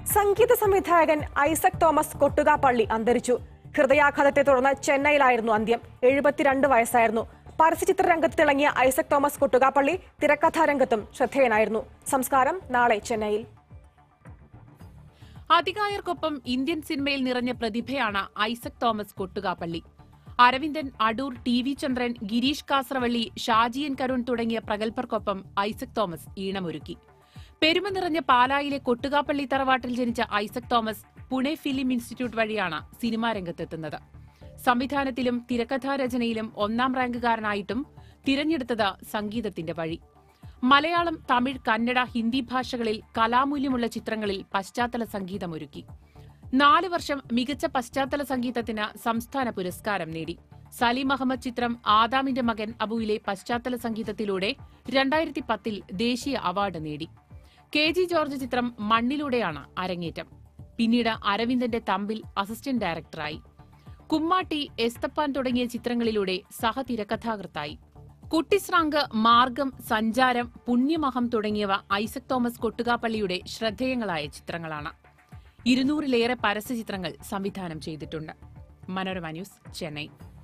സംഗീത സംവിധായകൻ ഐസക് തോമസ് കൊട്ടുകാപ്പള്ളി അന്തരിച്ചു ഹൃദയാഘാതത്തെ തുടർന്ന് ചെന്നൈയിലായിരുന്നു അന്ത്യം എഴുപത്തിരണ്ട് വയസ്സായിരുന്നു പരസ്യചിത്ര രംഗത്ത് തിളങ്ങിയ ഐസക് തോമസ് കൊട്ടുകാപ്പള്ളി തിരക്കഥാ രംഗത്തും ശ്രദ്ധേയനായിരുന്നു സംസ്കാരം നാളെ ചെന്നൈയിൽ അധികായർക്കൊപ്പം ഇന്ത്യൻ സിനിമയിൽ നിറഞ്ഞ പ്രതിഭയാണ് ഐസക് തോമസ് കൊട്ടുകാപ്പള്ളി അരവിന്ദൻ അടൂർ ടി വി ചന്ദ്രൻ ഗിരീഷ് കാസറവള്ളി ഷാജിയൻ കരുൺ തുടങ്ങിയ പ്രഗത്ഭർക്കൊപ്പം ഐസക് തോമസ് ഈണമൊരുക്കി പെരുമ നിറഞ്ഞ പാലായിലെ കൊട്ടുകാപ്പള്ളി തറവാട്ടിൽ ജനിച്ച ഐസക് തോമസ് പുണെ ഫിലിം ഇൻസ്റ്റിറ്റ്യൂട്ട് വഴിയാണ് സിനിമാ രംഗത്തെത്തുന്നത് സംവിധാനത്തിലും തിരക്കഥാരചനയിലും ഒന്നാം റാങ്കുകാരനായിട്ടും തിരഞ്ഞെടുത്തത് സംഗീതത്തിന്റെ വഴി മലയാളം തമിഴ് കന്നഡ ഹിന്ദി ഭാഷകളിൽ കലാമൂല്യമുള്ള ചിത്രങ്ങളിൽ പശ്ചാത്തല സംഗീതമൊരുക്കി നാല് വർഷം മികച്ച പശ്ചാത്തല സംഗീതത്തിന് സംസ്ഥാന പുരസ്കാരം നേടി സലീം അഹമ്മദ് ചിത്രം ആദാമിന്റെ മകൻ അബുവിലെ പശ്ചാത്തല സംഗീതത്തിലൂടെ രണ്ടായിരത്തി പത്തിൽ ദേശീയ അവാർഡ് നേടി കെ ജി ജോർജ് ചിത്രം മണ്ണിലൂടെയാണ് അരങ്ങേറ്റം പിന്നീട് അരവിന്ദന്റെ തമ്പിൽ അസിസ്റ്റന്റ് ഡയറക്ടറായി കുമ്മാട്ടി എസ്തപ്പാൻ തുടങ്ങിയ ചിത്രങ്ങളിലൂടെ സഹതിരക്കഥാകൃത്തായി കുട്ടിസ്രാങ്ക് മാർഗം സഞ്ചാരം പുണ്യമഹം തുടങ്ങിയവ ഐസക് തോമസ് കൊട്ടുകാപ്പള്ളിയുടെ ശ്രദ്ധേയങ്ങളായ ചിത്രങ്ങളാണ് ഇരുന്നൂറിലേറെ പരസ്യചിത്രങ്ങൾ സംവിധാനം ചെയ്തിട്ടുണ്ട് മനോരമ ന്യൂസ് ചെന്നൈ